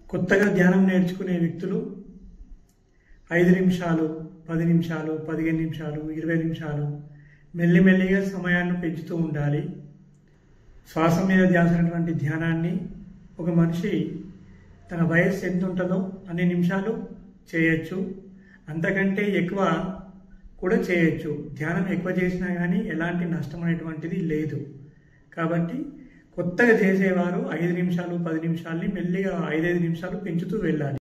కొత్తగా ధ్యానం నేర్చుకునే వ్యక్తులు ఐదు నిమిషాలు పది నిమిషాలు పదిహేను నిమిషాలు ఇరవై నిమిషాలు మెల్లిమెల్లిగా సమయాన్ని పెంచుతూ ఉండాలి శ్వాస మీద ధ్యాసైనటువంటి ధ్యానాన్ని ఒక మనిషి తన వయస్సు ఎంత ఉంటుందో అన్ని నిమిషాలు చేయొచ్చు అంతకంటే ఎక్కువ కూడా చేయొచ్చు ధ్యానం ఎక్కువ చేసినా కానీ ఎలాంటి నష్టం అనేటువంటిది లేదు కాబట్టి కొత్తగా చేసేవారు ఐదు నిమిషాలు పది నిమిషాలని మెల్లిగా ఐదైదు నిమిషాలు పెంచుతూ వెళ్ళాలి